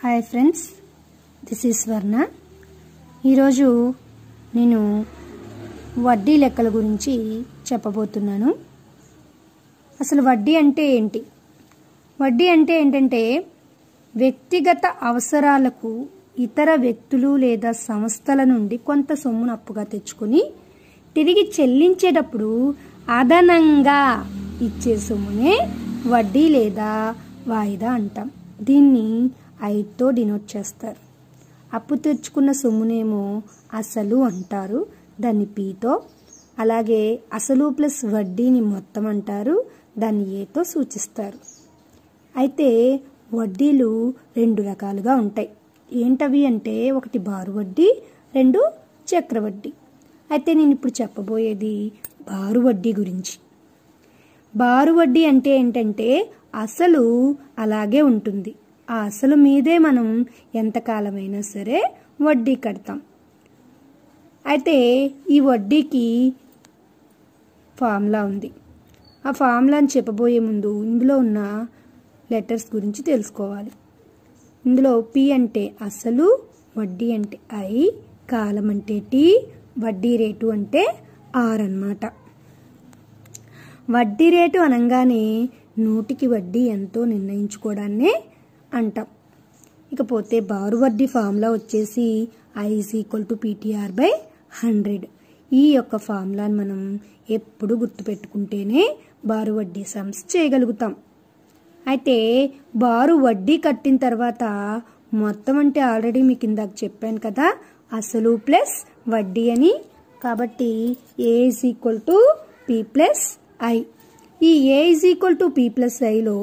hi friends this is స్వర్ణ ఈరోజు నేను వడ్డీ లెక్కల గురించి చెప్పబోతున్నాను అసలు వడ్డీ అంటే ఏంటి వడ్డీ అంటే ఏంటంటే వ్యక్తిగత అవసరాలకు ఇతర వ్యక్తులు లేదా సంస్థల నుండి కొంత సొమ్మును అప్పుగా తెచ్చుకొని తిరిగి చెల్లించేటప్పుడు అదనంగా ఇచ్చే సొమ్మునే వడ్డీ లేదా వాయిదా అంటాం దీన్ని ఐదుతో డినోట్ చేస్తారు అప్పు తెచ్చుకున్న సొమ్మునేమో అసలు అంటారు దాన్ని పీతో అలాగే అసలు ప్లస్ వడ్డీని మొత్తం అంటారు దాన్ని ఏతో సూచిస్తారు అయితే వడ్డీలు రెండు రకాలుగా ఉంటాయి ఏంటవి అంటే ఒకటి బారు వడ్డీ రెండు చక్రవడ్డీ అయితే నేను ఇప్పుడు చెప్పబోయేది బారు వడ్డీ గురించి బారు వడ్డీ అంటే ఏంటంటే అసలు అలాగే ఉంటుంది ఆ అసలు మీదే మనం ఎంతకాలమైనా సరే వడ్డీ కడతాం అయితే ఈ వడ్డీకి ఫార్ములా ఉంది ఆ ఫార్ములాని చెప్పబోయే ముందు ఇందులో ఉన్న లెటర్స్ గురించి తెలుసుకోవాలి ఇందులో పి అంటే అసలు వడ్డీ అంటే ఐ కాలం అంటే టీ వడ్డీ రేటు అంటే ఆర్ అన్నమాట వడ్డీ రేటు అనగానే నోటికి వడ్డీ ఎంతో నిర్ణయించుకోవడాన్నే అంటాం ఇకపోతే బారు వడ్డీ ఫార్ములా వచ్చేసి I is equal to PTR by hundred ఈ యొక్క ఫార్ములాని మనం ఎప్పుడు గుర్తుపెట్టుకుంటేనే బారు వడ్డీ సమ్స్ చేయగలుగుతాం అయితే బారు వడ్డీ కట్టిన తర్వాత మొత్తం అంటే ఆల్రెడీ మీకు ఇందాక చెప్పాను కదా అసలు ప్లస్ వడ్డీ అని కాబట్టి A is equal to P plus I ఈ A is equal to P plus ఐలో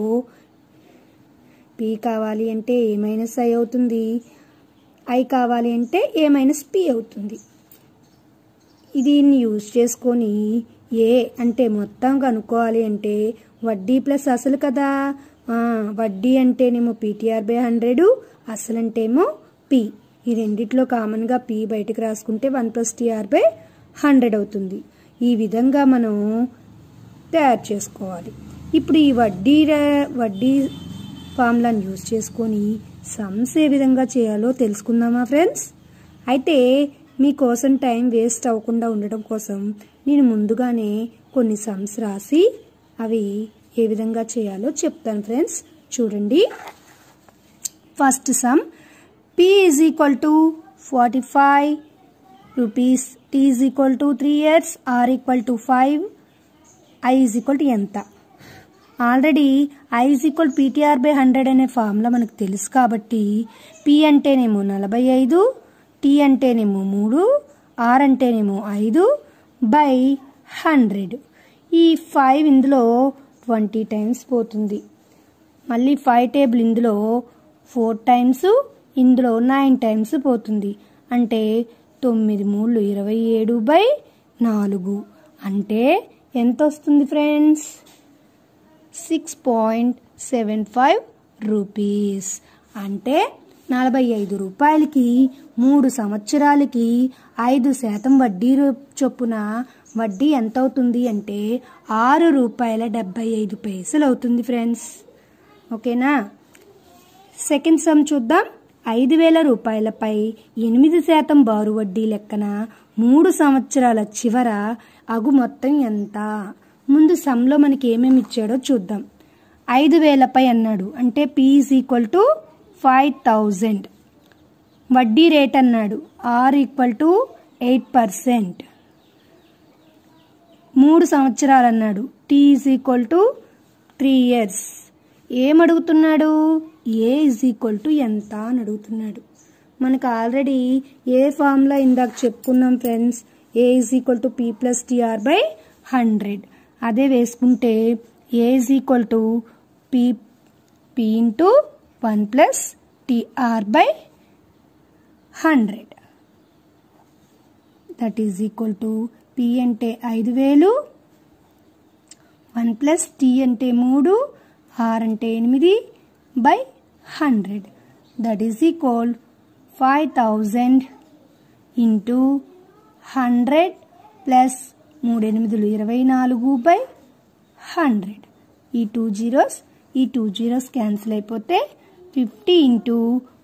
పి కావాలి అంటే ఏ మైనస్ ఐ అవుతుంది ఐ కావాలి అంటే ఏ మైనస్ పి అవుతుంది దీన్ని యూజ్ చేసుకొని ఏ అంటే మొత్తం కనుక్కోవాలి అంటే వడ్డీ ప్లస్ అసలు కదా వడ్డీ అంటేనేమో పీటీఆర్ బై హండ్రెడ్ అసలు అంటేమో పి ఈ రెండిట్లో కామన్గా పి బయటకు రాసుకుంటే one plus TR by hundred అవుతుంది ఈ విధంగా మనం తయారు చేసుకోవాలి ఇప్పుడు ఈ వడ్డీ వడ్డీ ఫార్ములాని యూజ్ చేసుకొని సమ్స్ ఏ విధంగా చేయాలో తెలుసుకుందామా ఫ్రెండ్స్ అయితే మీకోసం టైం వేస్ట్ అవ్వకుండా ఉండడం కోసం నేను ముందుగానే కొన్ని సమ్స్ రాసి అవి ఏ విధంగా చేయాలో చెప్తాను ఫ్రెండ్స్ చూడండి first sum P is equal to forty five rupees T is equal to three years R equal to five I is equal to ఎంత already I is equal PTR by hundred అనే formula మనకు తెలుసు కాబట్టి P అంటేనేమో నలభై ఐదు tea అంటేనేమో మూడు ఆర్ అంటేనేమో ఐదు బై హండ్రెడ్ ఈ ఫైవ్ ఇందులో ట్వంటీ టైమ్స్ పోతుంది మళ్ళీ ఫైవ్ టేబుల్ ఇందులో ఫోర్ టైమ్స్ ఇందులో నైన్ టైమ్స్ పోతుంది అంటే తొమ్మిది మూడు ఇరవై ఏడు బై నాలుగు అంటే ఎంత వస్తుంది friends six point seven five rupees అంటే నలభై ఐదు రూపాయలకి మూడు సంవత్సరాలకి ఐదు శాతం వడ్డీ చొప్పున వడ్డీ ఎంత అవుతుంది అంటే ఆరు రూపాయల డెబ్బై ఐదు పైసలు అవుతుంది ఫ్రెండ్స్ ఓకేనా సెకండ్ సమ్ చూద్దాం ఐదు వేల రూపాయలపై ఎనిమిది శాతం బారు వడ్డీ లెక్కన మూడు సంవత్సరాల చివర అగు మొత్తం ఎంత ముందు సమ్లో మనకి ఏమేమి ఇచ్చాడో చూద్దాం ఐదు వేలపై అన్నాడు అంటే P is equal to five thousand వడ్డీ రేట్ అన్నాడు R equal to eight percent మూడు సంవత్సరాలు అన్నాడు T is equal to three years ఏమడుగుతున్నాడు ఏ ఈజ్ ఈక్వల్ టు ఎంత అని అడుగుతున్నాడు మనకు ఆల్రెడీ ఏ ఫార్ములా ఇందాక చెప్పుకున్నాం friends A is equal to P plus TR by hundred అదే వేసుకుంటే A is equal to P P into one plus TR by hundred that is equal to P అంటే ఐదు వేలు వన్ ప్లస్ టీ అంటే మూడు R అంటే ఎనిమిది by hundred that is equal five thousand into hundred plus మూడు ఎనిమిదిలు ఇరవై నాలుగు బై హండ్రెడ్ ఈ టూ జీరోస్ ఈ టూ జీరోస్ క్యాన్సిల్ అయిపోతే fifty into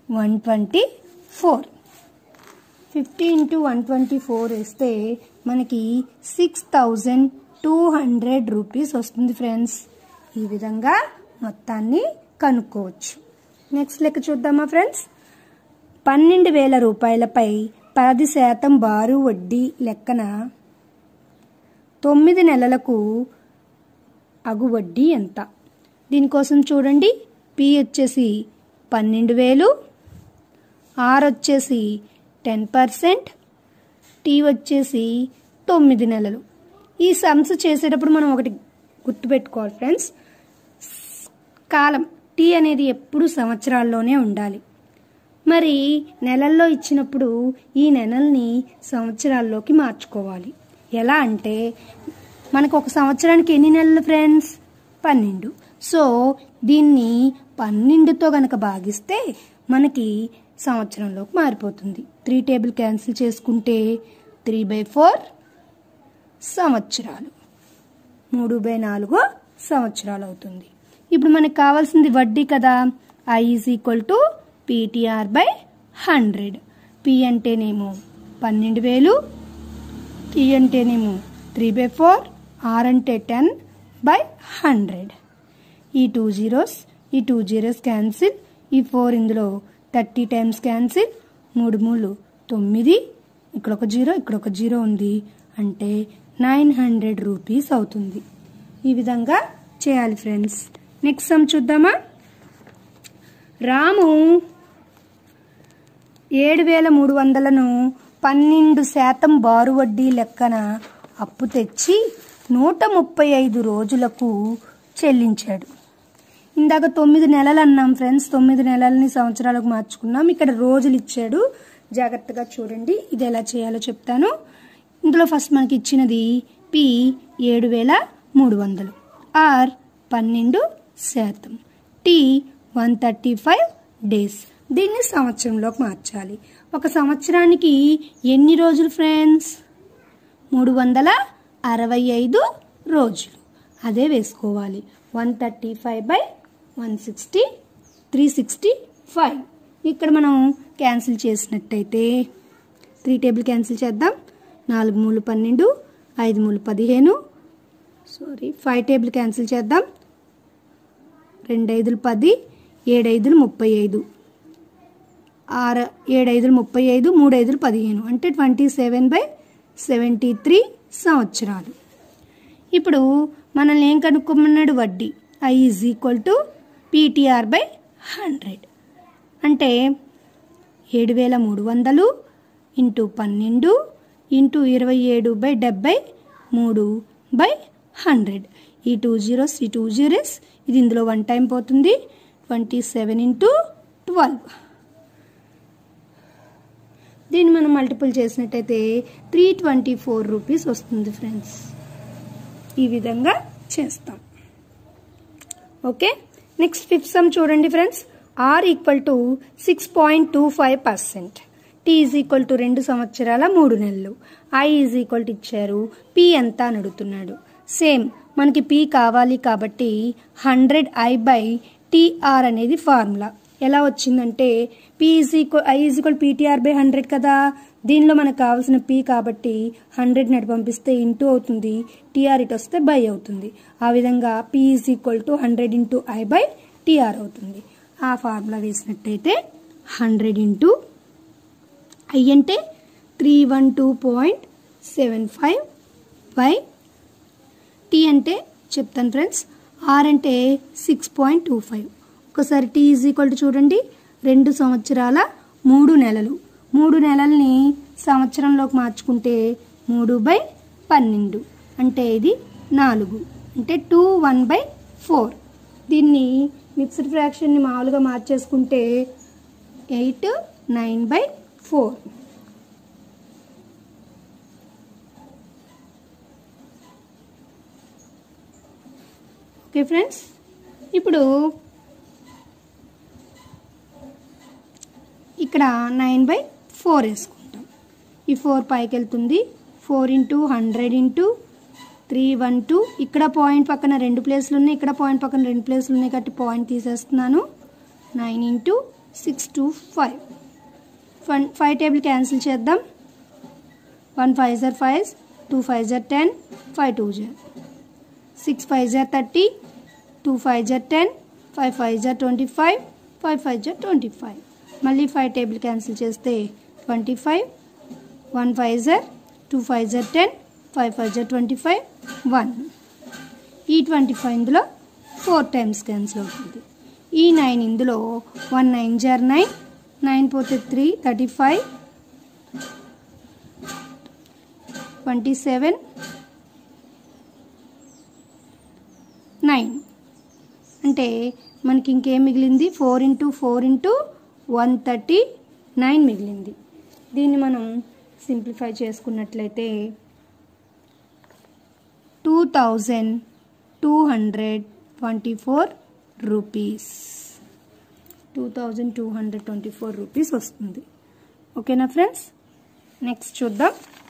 one twenty four fifty into one twenty four వేస్తే మనకి six thousand two hundred rupees వస్తుంది ఫ్రెండ్స్ ఈ విధంగా మొత్తాన్ని కనుక్కోవచ్చు నెక్స్ట్ లెక్క చూద్దామా ఫ్రెండ్స్ పన్నెండు వేల రూపాయలపై పది శాతం బారు వడ్డీ లెక్కన తొమ్మిది నెలలకు అగు వడ్డీ ఎంత దీనికోసం చూడండి పి వచ్చేసి పన్నెండు వేలు ఆర్ వచ్చేసి టెన్ పర్సెంట్ టీ వచ్చేసి తొమ్మిది నెలలు ఈ సమ్స్ చేసేటప్పుడు మనం ఒకటి గుర్తుపెట్టుకోవాలి ఫ్రెండ్స్ కాలం టీ అనేది ఎప్పుడు సంవత్సరాల్లోనే ఉండాలి మరి నెలల్లో ఇచ్చినప్పుడు ఈ నెలల్ని సంవత్సరాల్లోకి మార్చుకోవాలి ఎలా అంటే మనకు ఒక సంవత్సరానికి ఎన్ని నెలలు ఫ్రెండ్స్ పన్నెండు సో దీన్ని పన్నెండుతో గనక భాగిస్తే మనకి సంవత్సరంలోకి మారిపోతుంది త్రీ టేబుల్ క్యాన్సిల్ చేసుకుంటే త్రీ బై ఫోర్ సంవత్సరాలు మూడు బై నాలుగు సంవత్సరాలు అవుతుంది ఇప్పుడు మనకు కావాల్సింది వడ్డీ కదా I is equal to PTR by hundred P అంటేనేమో పన్నెండు వేలు టీ అంటేనేమో త్రీ బై ఫోర్ ఆర్ అంటే టెన్ బై హండ్రెడ్ ఈ టూ జీరోస్ ఈ టూ జీరోస్ క్యాన్సిల్ ఈ ఫోర్ ఇందులో థర్టీ టైమ్స్ క్యాన్సిల్ మూడు మూడు తొమ్మిది ఇక్కడ ఒక జీరో ఇక్కడ ఒక జీరో ఉంది అంటే నైన్ హండ్రెడ్ రూపీస్ అవుతుంది ఈ విధంగా చేయాలి ఫ్రెండ్స్ నెక్స్ట్ సమ్ చూద్దామా రాము ఏడు వేల మూడు వందలను పన్నెండు శాతం బారు వడ్డీ లెక్కన అప్పు తెచ్చి నూట ముప్పై ఐదు రోజులకు చెల్లించాడు ఇందాక తొమ్మిది నెలలు అన్నాం ఫ్రెండ్స్ తొమ్మిది నెలలని సంవత్సరాలకు మార్చుకున్నాం ఇక్కడ రోజులు ఇచ్చాడు జాగ్రత్తగా చూడండి ఇది ఎలా చేయాలో చెప్తాను ఇందులో ఫస్ట్ మనకి ఇచ్చినది పి ఏడు వేల మూడు వందలు ఆర్ పన్నెండు శాతం T one thirty five days దీన్ని సంవత్సరంలోకి మార్చాలి ఒక సంవత్సరానికి ఎన్ని రోజులు ఫ్రెండ్స్ మూడు వందల అరవై ఐదు రోజులు అదే వేసుకోవాలి one thirty five by one sixty three sixty five ఇక్కడ మనం క్యాన్సిల్ చేసినట్టయితే త్రీ టేబుల్ క్యాన్సిల్ చేద్దాం నాలుగు మూడు పన్నెండు ఐదు మూడు పదిహేను సారీ ఫైవ్ టేబుల్ క్యాన్సిల్ చేద్దాం రెండు ఐదులు పది ఏడు ఐదులు ముప్పై ఐదు ఆరు ఏడు ఐదులు ముప్పై ఐదు మూడు ఐదులు పదిహేను అంటే twenty seven by seventy three సంవత్సరాలు ఇప్పుడు మనల్ని ఏం కనుక్కోమన్నాడు వడ్డీ I is equal to PTR by hundred అంటే ఏడు వేల మూడు వందలు ఇంటూ పన్నెండు ఇంటూ ఇరవై ఏడు బై డెబ్బై మూడు బై హండ్రెడ్ ఈ టూ జీరోస్ ఈ టూ జీరోస్ ఇది ఇందులో వన్ టైం పోతుంది ట్వంటీ సెవెన్ ఇంటూ ట్వెల్వ్ దీన్ని మనం మల్టిపుల్ చేసినట్టయితే త్రీ ట్వంటీ ఫోర్ రూపీస్ వస్తుంది ఫ్రెండ్స్ ఈ విధంగా చేస్తాం ఓకే నెక్స్ట్ ఫిఫ్త్ సమ్ చూడండి friends R equal to six point two five percent T is equal to రెండు సంవత్సరాల మూడు నెలలు ఐ ఈజ్ ఈక్వల్ టు ఇచ్చారు పి ఎంత అని అడుగుతున్నాడు సేమ్ మనకి పి కావాలి కాబట్టి హండ్రెడ్ ఐ బై టీఆర్ అనేది ఫార్ములా ఎలా వచ్చిందంటే P is equal I is equal PTR by hundred కదా దీనిలో మనకు కావాల్సిన పి కాబట్టి హండ్రెడ్ నటు పంపిస్తే ఇంటూ అవుతుంది టీఆర్ ఇటు వస్తే బై అవుతుంది ఆ విధంగా P is equal to hundred into I by TR అవుతుంది ఆ ఫార్ములా వేసినట్టయితే హండ్రెడ్ ఇంటూ ఐ అంటే three one two point seven five by T అంటే చెప్తాను ఫ్రెండ్స్ ఆర్ అంటే సిక్స్ పాయింట్ టూ ఫైవ్ ఒకసారి టీ ఈజ్ ఈక్వల్ టు చూడండి రెండు సంవత్సరాల మూడు నెలలు మూడు నెలల్ని సంవత్సరంలోకి మార్చుకుంటే మూడు బై పన్నెండు అంటే ఇది నాలుగు అంటే టూ వన్ బై ఫోర్ దీన్ని మిక్స్డ్ ఫ్రాక్షన్ని మామూలుగా మార్చేసుకుంటే eight nine by four okay friends ఇప్పుడు ఇక్కడ నైన్ బై ఫోర్ వేసుకుంటాం ఈ ఫోర్ పైకి వెళ్తుంది four into hundred into three one two ఇక్కడ పాయింట్ పక్కన రెండు ప్లేస్లు ఉన్నాయి ఇక్కడ పాయింట్ పక్కన రెండు ప్లేస్లు ఉన్నాయి కాబట్టి పాయింట్ తీసేస్తున్నాను nine into six two five one five table cancel చేద్దాం వన్ ఫైవ్ జర్ ఫైవ్ టూ ఫైవ్ జర్ టెన్ ఫైవ్ టూ జర్ సిక్స్ ఫైవ్ జర్ థర్టీ టూ ఫైవ్ జర్ టెన్ ఫైవ్ ఫైవ్ జర్ ట్వంటీ ఫైవ్ ఫైవ్ ఫైవ్ జర్ ట్వంటీ ఫైవ్ మళ్ళీ five table cancel చేస్తే ట్వంటీ ఫైవ్ వన్ ఫైవ్ జర్ టూ ఫైవ్ జర్ టెన్ ఫైవ్ ఫైవ్ జర్ ట్వంటీ ఫైవ్ వన్ ఈ ట్వంటీ ఫైవ్ ఇందులో ఫోర్ టైమ్స్ క్యాన్సిల్ అవుతుంది ఈ నైన్ ఇందులో వన్ నైన్ జర్ నైన్ నైన్ పోతే three thirty five twenty seven nine అంటే మనకి ఇంకేం మిగిలింది four into four into one thirty nine మిగిలింది దీన్ని మనం సింప్లిఫై చేసుకున్నట్లయితే two thousand two hundred twenty four rupees two thousand two hundred twenty four rupees వస్తుంది ఓకేనా ఫ్రెండ్స్ నెక్స్ట్ చూద్దాం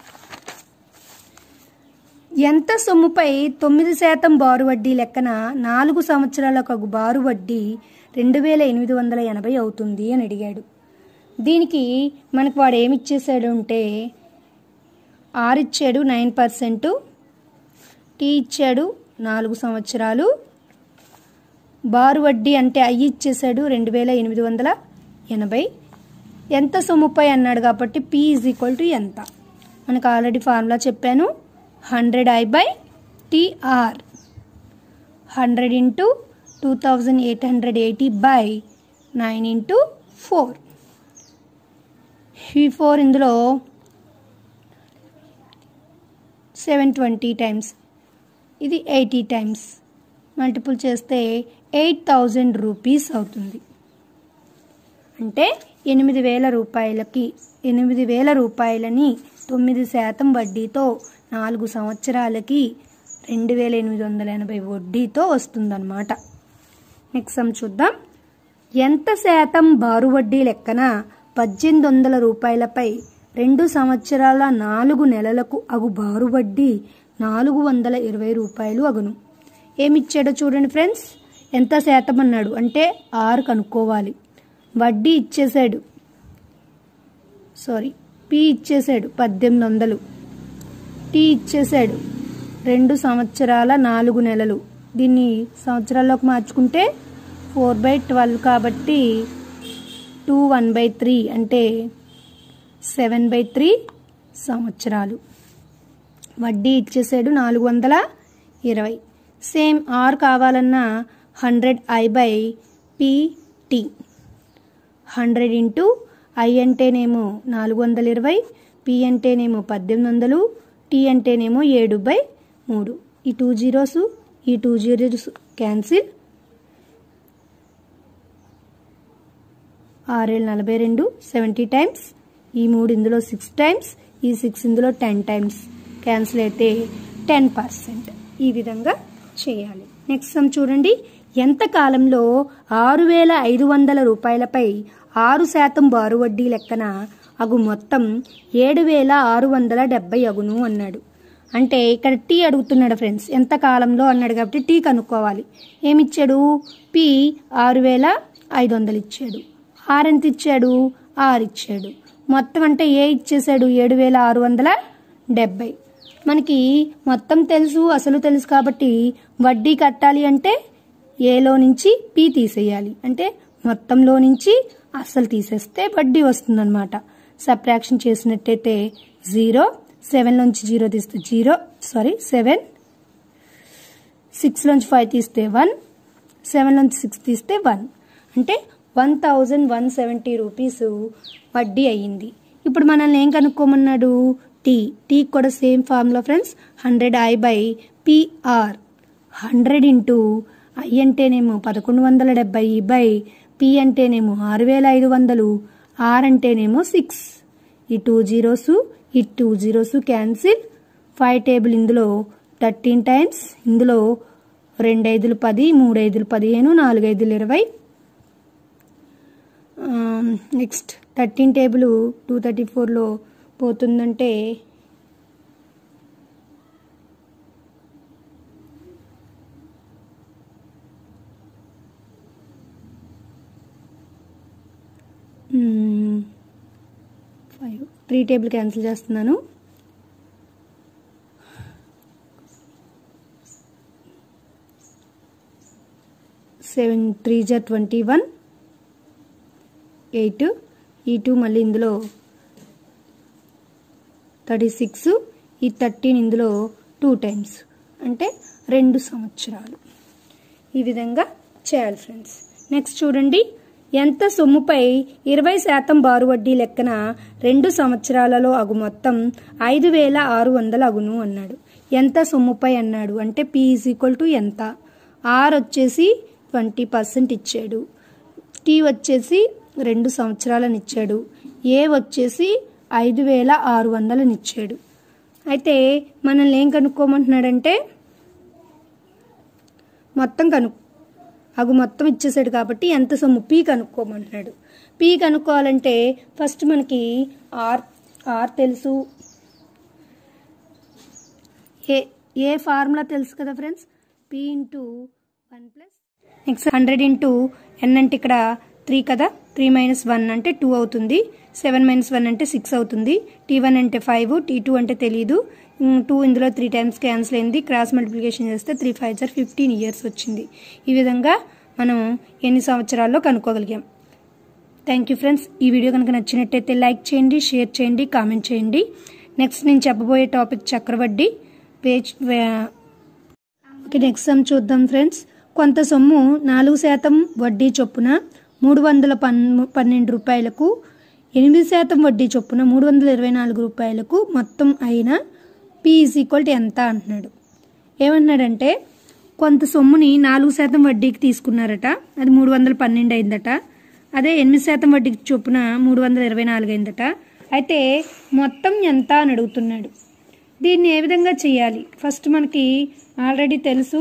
ఎంత సొమ్ముపై తొమ్మిది శాతం బారు వడ్డీ లెక్కన నాలుగు సంవత్సరాలకు బారు వడ్డీ రెండు వేల ఎనిమిది వందల ఎనభై అవుతుంది అని అడిగాడు దీనికి మనకు వాడు ఏమి ఇచ్చేసాడు అంటే ఆర్ ఇచ్చాడు నైన్ పర్సెంట్ టీ ఇచ్చాడు నాలుగు సంవత్సరాలు బారు వడ్డీ అంటే అయ్యి ఇచ్చేసాడు రెండు వేల ఎనిమిది వందల ఎనభై ఎంత సొమ్ముపై అన్నాడు కాబట్టి పి ఈజ్ ఈక్వల్ టు ఎంత మనకు ఆల్రెడీ ఫార్ములా చెప్పాను hundred I by TR hundred into two thousand eight hundred eighty by nine into four ఈ ఫోర్ ఇందులో సెవెన్ ట్వంటీ టైమ్స్ ఇది ఎయిటీ టైమ్స్ మల్టిపుల్ చేస్తే ఎయిట్ థౌజండ్ రూపీస్ అవుతుంది అంటే ఎనిమిది వేల రూపాయలకి ఎనిమిది వేల రూపాయలని తొమ్మిది శాతం వడ్డీతో నాలుగు సంవత్సరాలకి రెండు వేల ఎనిమిది వందల ఎనభై వడ్డీతో వస్తుందన్నమాట నెక్స్ట్ సమ్ చూద్దాం ఎంత శాతం బారు వడ్డీ లెక్కన పద్దెనిమిది వందల రూపాయలపై రెండు సంవత్సరాల నాలుగు నెలలకు అగు బారు వడ్డీ నాలుగు వందల ఇరవై రూపాయలు అగును ఏమిచ్చాడో చూడండి ఫ్రెండ్స్ ఎంత శాతం అన్నాడు అంటే ఆరు కనుక్కోవాలి వడ్డీ ఇచ్చేసాడు సారీ పి ఇచ్చేసాడు పద్దెనిమిది వందలు టీ ఇచ్చేసాడు రెండు సంవత్సరాల నాలుగు నెలలు దీన్ని సంవత్సరాల్లోకి మార్చుకుంటే ఫోర్ బై ట్వెల్వ్ కాబట్టి టూ వన్ బై త్రీ అంటే సెవెన్ బై త్రీ సంవత్సరాలు వడ్డీ ఇచ్చేసాడు నాలుగు వందల ఇరవై సేమ్ ఆర్ కావాలన్నా hundred I by PT hundred into I అంటేనేమో నాలుగు వందల ఇరవై పి అంటేనేమో పద్దెనిమిది వందలు టీ అంటేనేమో ఏడు బై మూడు ఈ టూ జీరోస్ ఈ టూ జీరోస్ క్యాన్సిల్ ఆరేళ్ళు నలభై రెండు సెవెంటీ టైమ్స్ ఈ మూడు ఇందులో సిక్స్ టైమ్స్ ఈ సిక్స్ ఇందులో టెన్ టైమ్స్ క్యాన్సిల్ అయితే టెన్ పర్సెంట్ ఈ విధంగా చేయాలి నెక్స్ట్ సమ్ చూడండి ఎంత కాలంలో ఆరు వేల ఐదు వందల రూపాయలపై ఆరు శాతం బారు వడ్డీ లెక్కన అగు మొత్తం ఏడు వేల ఆరు వందల డెబ్బై అగును అన్నాడు అంటే ఇక్కడ టీ అడుగుతున్నాడు ఫ్రెండ్స్ ఎంత కాలంలో అన్నాడు కాబట్టి టీ కనుక్కోవాలి ఏమిచ్చాడు పి ఆరు వేల ఐదు వందలు ఇచ్చాడు ఆర్ ఎంత ఇచ్చాడు ఆరు ఇచ్చాడు మొత్తం అంటే ఏ ఇచ్చేసాడు ఏడు వేల ఆరు వందల డెబ్బై మనకి మొత్తం తెలుసు అసలు తెలుసు కాబట్టి వడ్డీ కట్టాలి అంటే ఏలో నుంచి పి తీసేయాలి అంటే మొత్తంలో నుంచి అస్సలు తీసేస్తే వడ్డీ వస్తుందన్నమాట సబ్ట్రాక్షన్ చేసినట్టయితే జీరో సెవెన్లోంచి జీరో తీస్తే జీరో సారీ సెవెన్ సిక్స్లోంచి ఫైవ్ తీస్తే వన్ సెవెన్లోంచి సిక్స్ తీస్తే వన్ అంటే one thousand one seventy rupees వడ్డీ అయ్యింది ఇప్పుడు మనల్ని ఏం కనుక్కోమన్నాడు టీ టీ కూడా same formula friends hundred I by PR hundred into I అంటేనేమో పదకొండు వందల డెబ్బై బై పి అంటేనేమో ఆరు వేల ఐదు వందలు ఆర్ అంటేనేమో సిక్స్ ఈ టూ జీరోస్ ఈ two zeros cancel five table ఇందులో థర్టీన్ టైమ్స్ ఇందులో రెండు ఐదులు పది మూడు ఐదులు పదిహేను నాలుగు ఐదులు ఇరవై next thirteen table two thirty ఫోర్లో పోతుందంటే త్రీ టేబుల్ క్యాన్సిల్ చేస్తున్నాను సెవెన్ త్రీ జా ట్వంటీ వన్ ఎయిట్ ఈ టూ మళ్ళీ ఇందులో థర్టీ సిక్స్ ఈ థర్టీన్ ఇందులో టూ టైమ్స్ అంటే రెండు సంవత్సరాలు ఈ విధంగా చేయాలి ఫ్రెండ్స్ నెక్స్ట్ చూడండి ఎంత సొమ్ముపై ఇరవై శాతం బారు వడ్డీ లెక్కన రెండు సంవత్సరాలలో అగు మొత్తం ఐదు వేల ఆరు వందలు అగును అన్నాడు ఎంత సొమ్ముపై అన్నాడు అంటే పి ఈజ్ ఈక్వల్ టు ఎంత ఆర్ వచ్చేసి ట్వంటీ పర్సెంట్ ఇచ్చాడు టీ వచ్చేసి రెండు సంవత్సరాలను ఇచ్చాడు ఏ వచ్చేసి ఐదు వేల ఆరు వందలను ఇచ్చాడు అయితే మనల్ని ఏం కనుక్కోమంటున్నాడంటే మొత్తం కను అగు మొత్తం ఇచ్చేసాడు కాబట్టి ఎంత సొమ్ము పీ కనుక్కోమంటున్నాడు పీ కనుక్కోవాలంటే ఫస్ట్ మనకి ఆర్ ఆర్ తెలుసు ఏ ఏ ఫార్ములా తెలుసు కదా friends P into one plus next hundred into N అంటే ఇక్కడ త్రీ కదా త్రీ మైనస్ వన్ అంటే టూ అవుతుంది సెవెన్ మైనస్ వన్ అంటే సిక్స్ అవుతుంది టీ వన్ అంటే ఫైవ్ టీ టూ అంటే తెలియదు టూ ఇందులో త్రీ టైమ్స్ క్యాన్సిల్ అయింది క్రాస్ మల్టిప్లికేషన్ చేస్తే త్రీ ఫైవ్ సార్ ఫిఫ్టీన్ ఇయర్స్ వచ్చింది ఈ విధంగా మనం ఎన్ని సంవత్సరాల్లో కనుక్కోగలిగాం థ్యాంక్ యూ ఫ్రెండ్స్ ఈ వీడియో కనుక నచ్చినట్టయితే లైక్ చేయండి షేర్ చేయండి కామెంట్ చేయండి నెక్స్ట్ నేను చెప్పబోయే టాపిక్ చక్రవడ్డీ పేజ్ ఓకే నెక్స్ట్ సమ్ చూద్దాం ఫ్రెండ్స్ కొంత సొమ్ము నాలుగు శాతం వడ్డీ చొప్పున మూడు వందల పన్ పన్నెండు రూపాయలకు ఎనిమిది శాతం వడ్డీ చొప్పున మూడు వందల ఇరవై నాలుగు రూపాయలకు మొత్తం అయిన పీ ఈజ్ ఈక్వల్ టు ఎంత అంటున్నాడు ఏమంటున్నాడంటే కొంత సొమ్ముని నాలుగు శాతం వడ్డీకి తీసుకున్నారట అది మూడు వందల పన్నెండు అయిందట అదే ఎనిమిది శాతం వడ్డీకి చొప్పున మూడు వందల ఇరవై నాలుగు అయిందట అయితే మొత్తం ఎంత అని అడుగుతున్నాడు దీన్ని ఏ విధంగా చేయాలి ఫస్ట్ మనకి ఆల్రెడీ తెలుసు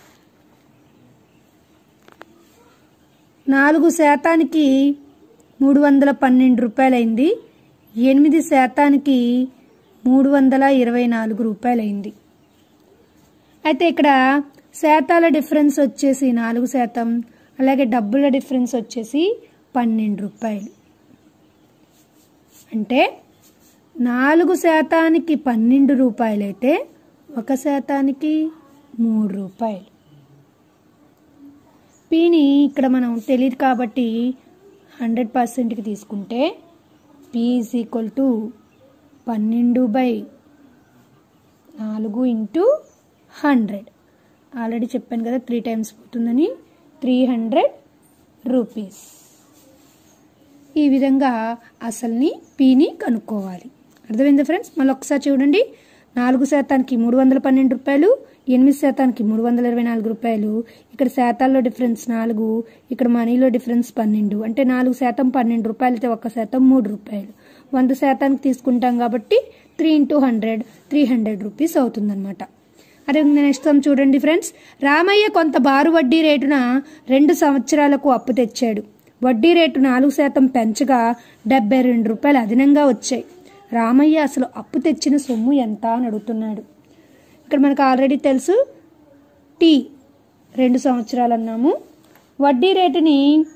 నాలుగు శాతానికి మూడు వందల పన్నెండు రూపాయలైంది ఎనిమిది శాతానికి మూడు వందల ఇరవై నాలుగు రూపాయలైంది అయితే ఇక్కడ శాతాల డిఫరెన్స్ వచ్చేసి నాలుగు శాతం అలాగే డబ్బుల డిఫరెన్స్ వచ్చేసి పన్నెండు రూపాయలు అంటే నాలుగు శాతానికి పన్నెండు రూపాయలైతే ఒక శాతానికి మూడు రూపాయలు పీని ఇక్కడ మనం తెలియదు కాబట్టి హండ్రెడ్ పర్సెంట్కి తీసుకుంటే పీ ఈజ్ ఈక్వల్ టు పన్నెండు బై నాలుగు ఇంటూ హండ్రెడ్ ఆల్రెడీ చెప్పాను కదా త్రీ టైమ్స్ పోతుందని త్రీ హండ్రెడ్ రూపీస్ ఈ విధంగా అసలుని పీని కనుక్కోవాలి అర్థమైందా ఫ్రెండ్స్ మళ్ళీ ఒకసారి చూడండి నాలుగు శాతానికి మూడు వందల పన్నెండు రూపాయలు ఎనిమిది శాతానికి మూడు వందల ఇరవై నాలుగు రూపాయలు ఇక్కడ శాతాల్లో డిఫరెన్స్ నాలుగు ఇక్కడ మనీలో డిఫరెన్స్ పన్నెండు అంటే నాలుగు శాతం పన్నెండు రూపాయలు అయితే ఒక్క శాతం మూడు రూపాయలు వంద శాతానికి తీసుకుంటాం కాబట్టి three into hundred three hundred rupees అవుతుందన్నమాట అదే నెక్స్ట్ సమ్ చూడండి ఫ్రెండ్స్ రామయ్య కొంత బారు వడ్డీ రేటున రెండు సంవత్సరాలకు అప్పు తెచ్చాడు వడ్డీ రేటు నాలుగు శాతం పెంచగా డెబ్బై రెండు రూపాయలు అదనంగా వచ్చాయి రామయ్య అసలు అప్పు తెచ్చిన సొమ్ము ఎంత అని అడుగుతున్నాడు ఇక్కడ మనకు ఆల్రెడీ తెలుసు టీ రెండు సంవత్సరాలు అన్నాము వడ్డీ రేటుని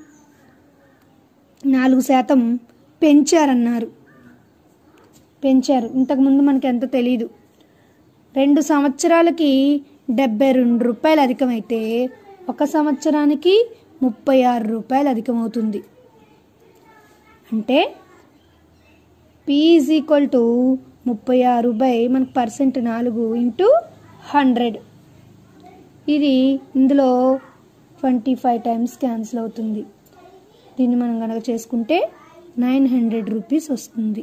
నాలుగు శాతం పెంచారన్నారు పెంచారు ఇంతకుముందు మనకి ఎంత తెలియదు రెండు సంవత్సరాలకి డెబ్బై రెండు రూపాయలు అధికమైతే ఒక సంవత్సరానికి ముప్పై ఆరు రూపాయలు అధికమవుతుంది అంటే పీ ఈజ్ ఈక్వల్ టు ముప్పై ఆరు బై మనకు పర్సెంట్ నాలుగు ఇంటూ హండ్రెడ్ ఇది ఇందులో ట్వంటీ ఫైవ్ టైమ్స్ క్యాన్సిల్ అవుతుంది దీన్ని మనం కనుక చేసుకుంటే నైన్ హండ్రెడ్ రూపీస్ వస్తుంది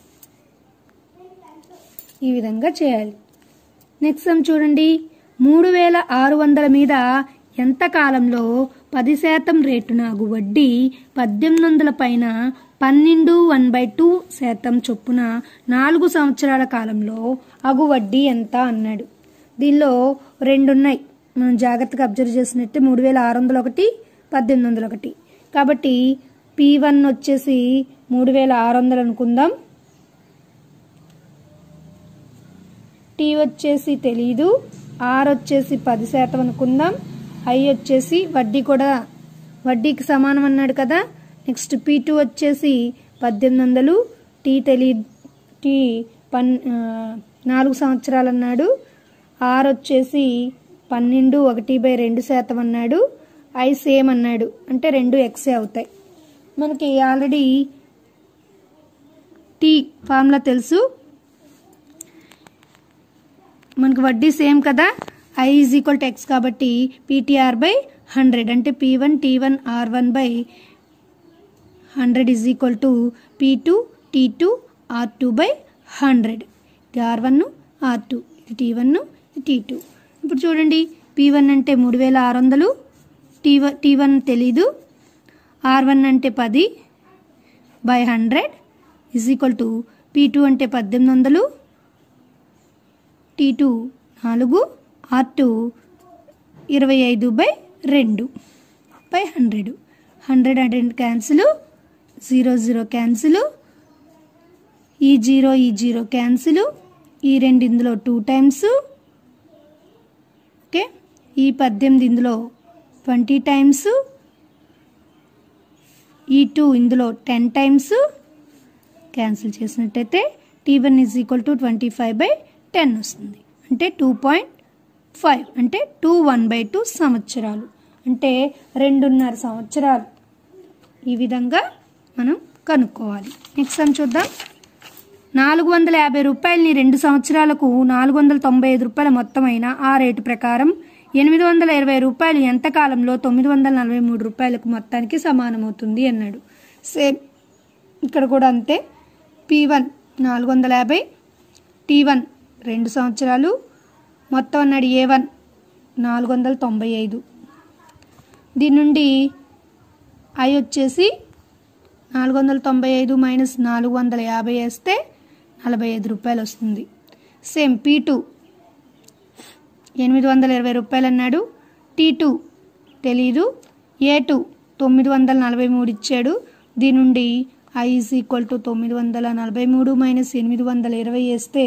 ఈ విధంగా చేయాలి నెక్స్ట్ సమ్ చూడండి మూడు వేల ఆరు వందల మీద ఎంత కాలంలో పది శాతం రేటున అగు వడ్డీ పద్దెనిమిది వందల పైన పన్నెండు వన్ బై టూ శాతం చొప్పున నాలుగు సంవత్సరాల కాలంలో అగు వడ్డీ ఎంత అన్నాడు దీనిలో రెండు ఉన్నాయి మనం జాగ్రత్తగా అబ్జర్వ్ చేసినట్టే మూడు వేల ఆరు వందల ఒకటి పద్దెనిమిది వందల ఒకటి కాబట్టి పీ వన్ వచ్చేసి మూడు వేల ఆరు వందలు అనుకుందాం టీ వచ్చేసి తెలీదు ఆర్ వచ్చేసి పది శాతం అనుకుందాం ఐ వచ్చేసి వడ్డీ కూడా వడ్డీకి సమానం అన్నాడు కదా నెక్స్ట్ పీ టూ వచ్చేసి పద్దెనిమిది వందలు టీ తెలి టీ పన్ ఆ, నాలుగు సంవత్సరాలు అన్నాడు ఆర్ వచ్చేసి పన్నెండు ఒకటి బై రెండు శాతం అన్నాడు ఐ సేమ్ అన్నాడు అంటే రెండు ఎక్సే అవుతాయి మనకి ఆల్రెడీ టీ ఫార్ములా తెలుసు మనకు వడ్డీ సేమ్ కదా I is equal to X కాబట్టి పీటీఆర్ బై హండ్రెడ్ అంటే P one T one R one by hundred is equal to P two T two R two by hundred ఇది R one R two ఇది T one ఇది T two ఇప్పుడు చూడండి P one అంటే మూడు వేల ఆరు వందలు టీ వన్ టీ వన్ తెలీదు ఆర్ వన్ అంటే పది by hundred is equal to P two అంటే పద్దెనిమిది వందలు టీ టూ నాలుగు ఆర్ టూ ఇరవై ఐదు బై రెండు by hundred hundred hundred cancel zero zero cancel ఈ జీరో ఈ జీరో క్యాన్సిల్ ఈ రెండు ఇందులో టూ టైమ్స్ ఓకే ఈ పద్దెనిమిది ఇందులో ట్వంటీ టైమ్స్ ఈ టూ ఇందులో టెన్ టైమ్స్ క్యాన్సిల్ చేసినట్టయితే T one is equal to twenty five by ten వస్తుంది అంటే టూ పాయింట్ ఫైవ్ అంటే టూ వన్ బై టూ సంవత్సరాలు అంటే రెండున్నర సంవత్సరాలు ఈ విధంగా మనం కనుక్కోవాలి నెక్స్ట్ సమ్ చూద్దాం నాలుగు వందల యాభై రూపాయలని రెండు సంవత్సరాలకు నాలుగు వందల తొంభై ఐదు రూపాయల మొత్తమైన ఆ రేటు ప్రకారం ఎనిమిది వందల ఇరవై రూపాయలు ఎంత కాలంలో తొమ్మిది వందల నలభై మూడు రూపాయలకు మొత్తానికి సమానమవుతుంది అన్నాడు సేమ్ ఇక్కడ కూడా అంతే పీ వన్ నాలుగు వందల యాభై టీ వన్ రెండు సంవత్సరాలు మొత్తం అన్నాడు ఏ వన్ నాలుగు వందల తొంభై ఐదు దీని నుండి ఐ వచ్చేసి నాలుగు వందల తొంభై ఐదు మైనస్ నాలుగు వందల యాభై వేస్తే నలభై ఐదు రూపాయలు వస్తుంది సేమ్ పీ టూ ఎనిమిది వందల ఇరవై రూపాయలు అన్నాడు టీ టూ తెలీదు ఏ టూ తొమ్మిది వందల నలభై మూడు ఇచ్చాడు దీని నుండి ఐ ఈజ్ ఈక్వల్ టు తొమ్మిది వందల నలభై మూడు మైనస్ ఎనిమిది వందల ఇరవై వేస్తే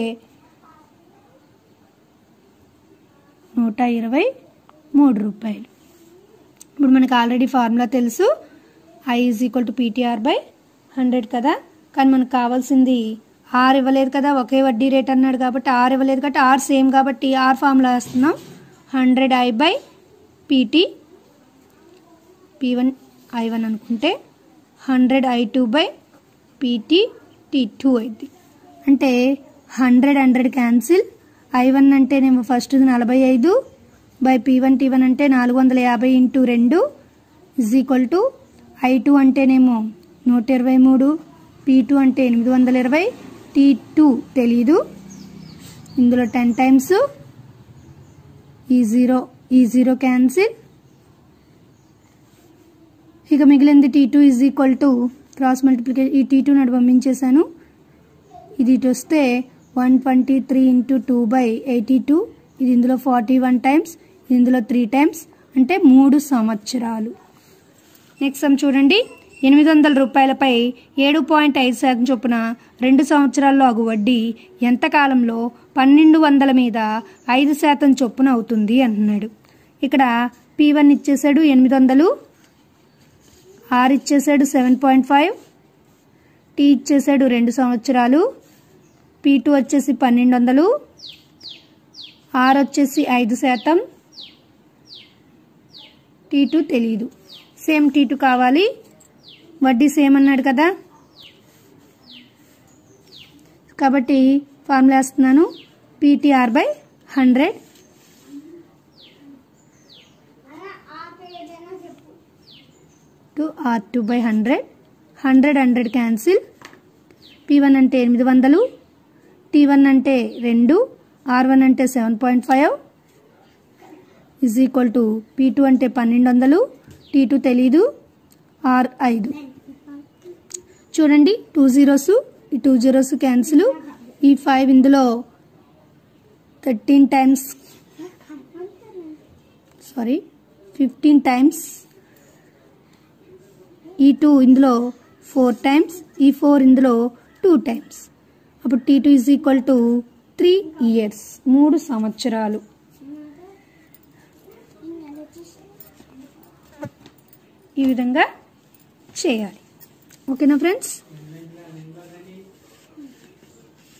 నూట ఇరవై మూడు రూపాయలు ఇప్పుడు మనకి ఆల్రెడీ ఫార్ములా తెలుసు I is equal to PTR by hundred కదా కానీ మనకు కావాల్సింది ఆర్ ఇవ్వలేదు కదా ఒకే వడ్డీ రేట్ అన్నాడు కాబట్టి ఆర్ ఇవ్వలేదు కాబట్టి ఆర్ సేమ్ కాబట్టి ఆర్ ఫార్ములా వేస్తున్నాం hundred I by PT P one I one అనుకుంటే hundred I two by PT T two అయింది అంటే hundred hundred cancel I one అంటేనేమో ఫస్ట్ నలభై ఐదు by P one T one అంటే నాలుగు వందల యాభై ఇంటూ రెండు is equal to I two అంటేనేమో నూట ఇరవై మూడు పీ టూ అంటే ఎనిమిది వందల ఇరవై టీ టూ తెలీదు ఇందులో టెన్ టైమ్స్ ఈ జీరో ఈ జీరో క్యాన్సిల్ ఇక మిగిలింది T two is equal to cross multiplication ఈ టీ టూ నాడు పంపించేశాను ఇది ఇటు వస్తే one twenty three into two by eighty two ఇది ఇందులో ఫార్టీ వన్ టైమ్స్ ఇది ఇందులో త్రీ టైమ్స్ అంటే మూడు సంవత్సరాలు నెక్స్ట్ సమ్ చూడండి ఎనిమిది వందల రూపాయలపై ఏడు పాయింట్ ఐదు శాతం చొప్పున రెండు సంవత్సరాల్లో అగు వడ్డీ ఎంత కాలంలో పన్నెండు వందల మీద ఐదు శాతం చొప్పున అవుతుంది అంటున్నాడు ఇక్కడ పీ వన్ ఇచ్చేసాడు ఎనిమిది వందలు ఆర్ ఇచ్చేసాడు సెవెన్ పాయింట్ ఫైవ్ టీ ఇచ్చేసాడు రెండు సంవత్సరాలు పీ టూ వచ్చేసి పన్నెండు వందలు ఆర్ వచ్చేసి ఐదు శాతం టీ టూ తెలీదు సేమ్ టీ టూ కావాలి వడ్డీ సేమ్ అన్నాడు కదా కాబట్టి ఫార్ములా వేస్తున్నాను PTR by hundred to R two by hundred hundred hundred cancel P one అంటే ఎనిమిది వందలు టీ వన్ అంటే రెండు ఆర్ వన్ అంటే seven point five is equal to P two అంటే పన్నెండు వందలు టీ టూ తెలీదు ఆర్ ఐదు చూడండి టూ జీరోస్ ఈ టూ జీరోస్ క్యాన్సిల్ ఈ ఫైవ్ ఇందులో thirteen times sorry fifteen times ఈ టూ ఇందులో ఫోర్ టైమ్స్ ఈ ఫోర్ ఇందులో టూ టైమ్స్ అప్పుడు T two is equal to three years మూడు సంవత్సరాలు ఈ విధంగా చేయాలి ఓకేనా friends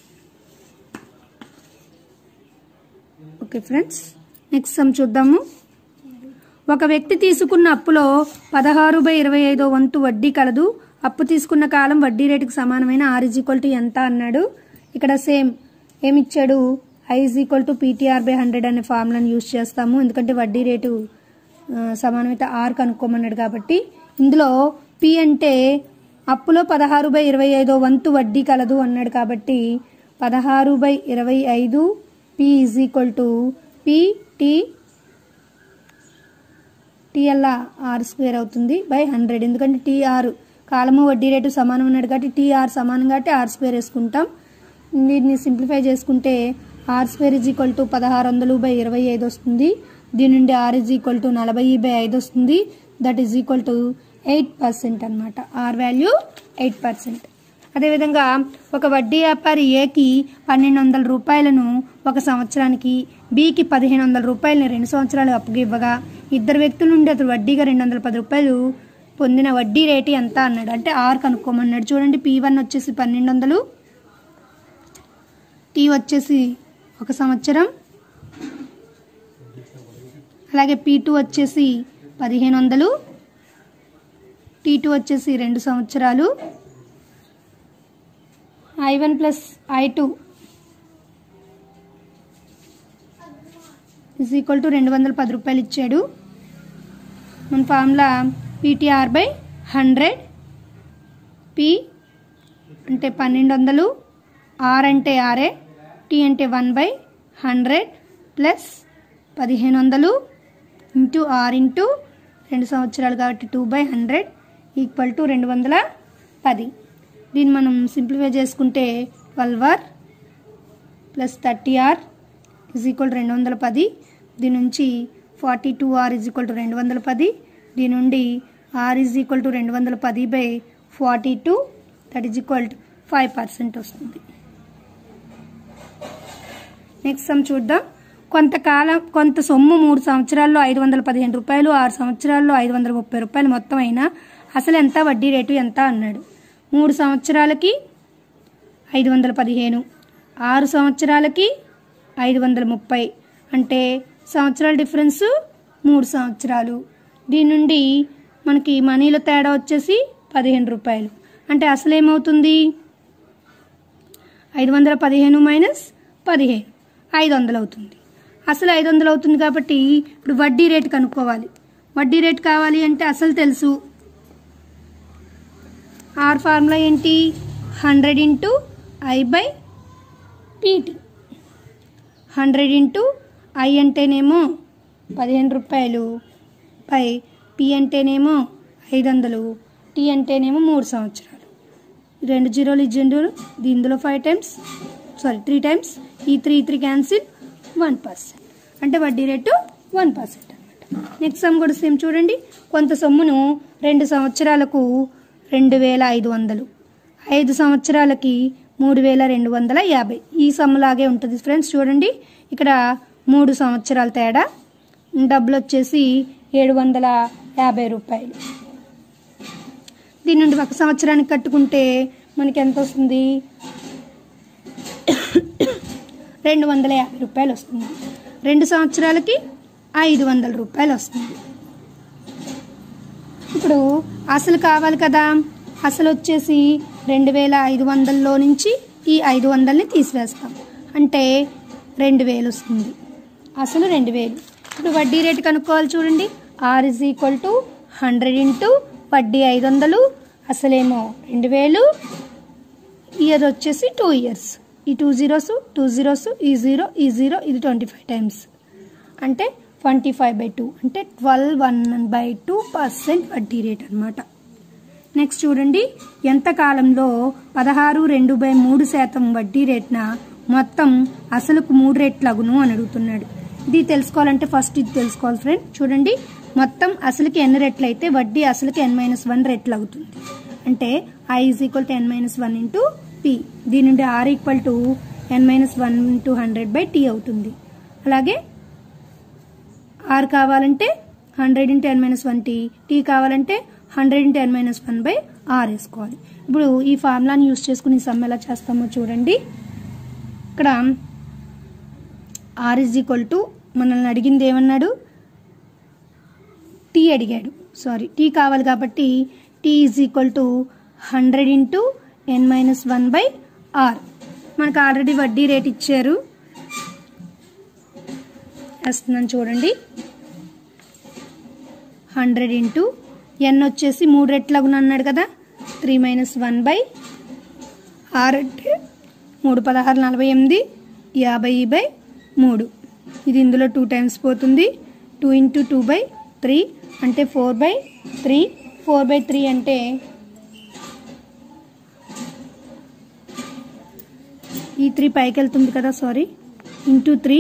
okay friends next sum చూద్దాము ఒక వ్యక్తి తీసుకున్న అప్పులో పదహారు బై ఇరవై ఐదో వంతు వడ్డీ కలదు అప్పు తీసుకున్న కాలం వడ్డీ రేటుకి సమానమైన ఆర్ ఈజ్ ఈక్వల్ టు ఎంత అన్నాడు ఇక్కడ సేమ్ ఏమిచ్చాడు I is equal to PTR by hundred అనే ఫార్ములాని యూజ్ చేస్తాము ఎందుకంటే వడ్డీ రేటు ఆ, సమానమైతే ఆర్ కనుక్కోమన్నాడు కాబట్టి ఇందులో పి అంటే అప్పులో పదహారు బై ఇరవై ఐదో వంతు వడ్డీ కలదు అన్నాడు కాబట్టి పదహారు బై ఇరవై ఐదు P is equal to P T TL R square అవుతుంది బై హండ్రెడ్ ఎందుకంటే టీఆర్ కాలము వడ్డీ రేటు సమానం ఉన్నాడు కాబట్టి టీఆర్ సమానం కాబట్టి ఆర్ స్క్వేర్ వేసుకుంటాం దీన్ని సింప్లిఫై చేసుకుంటే R square is equal to పదహారు వందలు బై ఇరవై ఐదు వస్తుంది దీని నుండి ఆర్ ఇజ్ ఈక్వల్ టు నలభై బై ఐదు వస్తుంది that is equal to eight percent అనమాట ఆర్ వాల్యూ ఎయిట్ పర్సెంట్ అదేవిధంగా ఒక వడ్డీ వ్యాపారి ఏకి పన్నెండు వందల రూపాయలను ఒక సంవత్సరానికి బికి పదిహేను వందల రూపాయలని రెండు సంవత్సరాలు అప్పుగా ఇవ్వగా ఇద్దరు వ్యక్తుల నుండి అతను వడ్డీగా రెండు వందల పది రూపాయలు పొందిన వడ్డీ రేటు ఎంత అన్నాడు అంటే ఆర్ కనుక్కోమన్నాడు చూడండి పీ వన్ వచ్చేసి పన్నెండు వందలు టీ వచ్చేసి ఒక సంవత్సరం అలాగే పీ టూ వచ్చేసి పదిహేను వందలు టీ టూ వచ్చేసి రెండు సంవత్సరాలు I one plus I two is equal to రెండు వందల పది రూపాయలు ఇచ్చాడు మన formula PTR by hundred P అంటే పన్నెండు వందలు ఆర్ అంటే ఆర్ఏ టీ అంటే వన్ బై హండ్రెడ్ ప్లస్ పదిహేను వందలు ఇంటూ ఆర్ ఇంటూ రెండు సంవత్సరాలు కాబట్టి two by hundred equal to రెండు వందల పది దీన్ని మనం సింప్లిఫై చేసుకుంటే twelve R plus thirty R is equal రెండు వందల పది దీని నుంచి forty two are is equal to రెండు వందల పది దీని నుండి ఆర్ ఇజ్ ఈక్వల్ టు రెండు వందల పది by forty two that is equal to five percent వస్తుంది నెక్స్ట్ సమ్ చూద్దాం కొంతకాలం కొంత సొమ్ము మూడు సంవత్సరాల్లో ఐదు వందల పదిహేను రూపాయలు ఆరు సంవత్సరాల్లో ఐదు వందల ముప్పై రూపాయలు మొత్తం అయినా అసలు ఎంత వడ్డీ రేటు ఎంత అన్నాడు మూడు సంవత్సరాలకి ఐదు వందల పదిహేను ఆరు సంవత్సరాలకి ఐదు వందల ముప్పై అంటే సంవత్సరాల డిఫరెన్స్ మూడు సంవత్సరాలు దీని నుండి మనకి మనీలో తేడా వచ్చేసి పదిహేను రూపాయలు అంటే అసలు ఏమవుతుంది ఐదు వందల పదిహేను మైనస్ పదిహేను ఐదు వందలు అవుతుంది అసలు ఐదు వందలు అవుతుంది కాబట్టి ఇప్పుడు వడ్డీ రేటు కనుక్కోవాలి వడ్డీ రేటు కావాలి అంటే అసలు తెలుసు ఆర్ ఫార్ములా ఏంటి hundred into I by PT hundred into I అంటేనేమో పదిహేను రూపాయలు బై పి అంటేనేమో ఐదు వందలు టీ అంటేనేమో మూడు సంవత్సరాలు రెండు జీరోలు ఈ జీరోలు ఇందులో five times sorry three times ఈ three three cancel one percent అంటే వడ్డీ రేటు వన్ పర్సెంట్ అనమాట నెక్స్ట్ సమ్ కూడా సేమ్ చూడండి కొంత సొమ్మును రెండు సంవత్సరాలకు రెండు వేల ఐదు వందలు ఐదు సంవత్సరాలకి మూడు వేల రెండు వందల యాభై ఈ సమ్ములాగే ఉంటుంది ఫ్రెండ్స్ చూడండి ఇక్కడ మూడు సంవత్సరాల తేడా డబ్బులు వచ్చేసి ఏడు వందల యాభై రూపాయలు దీని నుండి ఒక సంవత్సరానికి కట్టుకుంటే మనకి ఎంత వస్తుంది రెండు వందల యాభై రూపాయలు వస్తుంది రెండు సంవత్సరాలకి ఐదు వందల రూపాయలు వస్తుంది ఇప్పుడు అసలు కావాలి కదా అసలు వచ్చేసి రెండు వేల ఐదు వందల్లో నుంచి ఈ ఐదు వందల్ని తీసివేస్తాం అంటే రెండు వేలు వస్తుంది అసలు రెండు వేలు ఇప్పుడు వడ్డీ రేటు కనుక్కోవాలి చూడండి R is equal to hundred into వడ్డీ ఐదు వందలు అసలేమో రెండు వేలు ఇయర్ వచ్చేసి టూ ఇయర్స్ ఈ టూ జీరోస్ టూ జీరోస్ ఈ జీరో ఈ జీరో ఇది ట్వంటీ ఫైవ్ టైమ్స్ అంటే ట్వంటీ ఫైవ్ బై టూ అంటే twelve one by two percent వడ్డీ రేట్ అనమాట నెక్స్ట్ చూడండి ఎంత కాలంలో పదహారు రెండు బై మూడు శాతం వడ్డీ రేట్న మొత్తం అసలుకు మూడు రేట్లగును అని అడుగుతున్నాడు ఇది తెలుసుకోవాలంటే ఫస్ట్ ఇది తెలుసుకోవాలి ఫ్రెండ్ చూడండి మొత్తం అసలుకి ఎన్ని రెట్లు అయితే వడ్డీ అసలుకి ఎన్ మైనస్ వన్ రెట్లు అవుతుంది అంటే I is equal to N minus one into P దీని నుండి R equal to N minus one into hundred by T అవుతుంది అలాగే ఆర్ కావాలంటే hundred into N minus one T T కావాలంటే hundred into N minus one by R వేసుకోవాలి ఇప్పుడు ఈ ఫార్ములాని use చేసుకుని సమ్ ఎలా చేస్తామో చూడండి ఇక్కడ ఆర్ ఇజ్ ఈక్వల్ టు మనల్ని అడిగింది ఏమన్నాడు టీ అడిగాడు సారీ టీ కావాలి కాబట్టి T is equal to hundred into N minus one by R మనకు ఆల్రెడీ వడ్డీ రేట్ ఇచ్చారు వేస్తున్నాను చూడండి హండ్రెడ్ ఇంటూ ఎన్ వచ్చేసి మూడు రెట్లగున అన్నాడు కదా three minus one by R అంటే మూడు పదహారు నలభై ఎనిమిది యాభై బై మూడు ఇది ఇందులో టూ టైమ్స్ పోతుంది two into two by three అంటే four by three four by three అంటే ఈ త్రీ పైకి వెళ్తుంది కదా sorry into three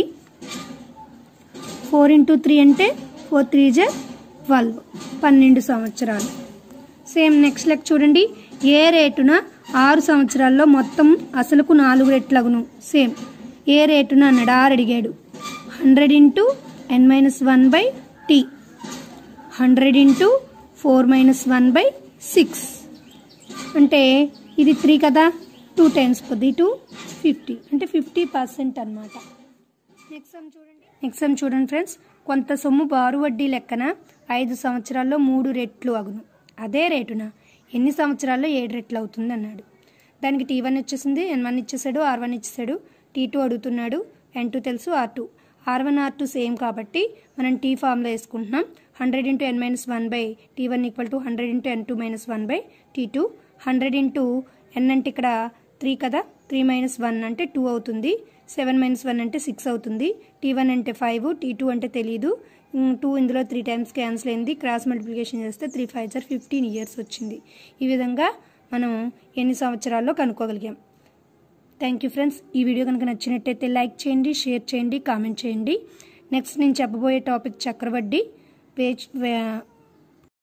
four into three అంటే ఫోర్ త్రీ జే ట్వెల్వ్ పన్నెండు సంవత్సరాలు సేమ్ నెక్స్ట్ లెక్క చూడండి ఏ రేటున ఆరు సంవత్సరాల్లో మొత్తం అసలుకు నాలుగు రెట్లగును సేమ్ ఏ రేటున అన్నాడు ఆరు అడిగాడు hundred into N minus one by T hundred into four minus one by six అంటే ఇది త్రీ కదా టూ టైమ్స్ పోద్ది టూ ఫిఫ్టీ అంటే ఫిఫ్టీ పర్సెంట్ అనమాట నెక్స్ట్ సమ్ చూడండి నెక్స్ట్ సమ్ చూడండి ఫ్రెండ్స్ కొంత సొమ్ము బారు వడ్డీ లెక్కన ఐదు సంవత్సరాల్లో మూడు రెట్లు అగును అదే రేటున ఎన్ని సంవత్సరాల్లో ఏడు రెట్లు అవుతుంది అన్నాడు దానికి టీ వన్ వచ్చేసింది ఎన్ వన్ ఇచ్చేసాడు ఆర్ వన్ ఇచ్చేసాడు టీ టూ అడుగుతున్నాడు ఎన్ టూ తెలుసు R two R one R two same కాబట్టి మనం టీ ఫామ్లో వేసుకుంటున్నాం hundred into N minus one by T one equal to hundred into N two minus one by T two hundred into N అంటే ఇక్కడ three కదా three minus one అంటే two అవుతుంది seven minus one అంటే six అవుతుంది T one అంటే five T two అంటే తెలియదు టూ ఇందులో త్రీ టైమ్స్ క్యాన్సిల్ అయింది క్రాస్ మల్టిప్లికేషన్ చేస్తే త్రీ ఫైవ్ జార్ ఫిఫ్టీన్ ఇయర్స్ వచ్చింది ఈ విధంగా మనం ఎన్ని సంవత్సరాల్లో కనుక్కోగలిగాం థ్యాంక్ యూ ఫ్రెండ్స్ ఈ వీడియో కనుక నచ్చినట్టయితే లైక్ చేయండి షేర్ చేయండి కామెంట్ చేయండి నెక్స్ట్ నేను చెప్పబోయే టాపిక్ చక్రవడ్డీ వేజ్ వే-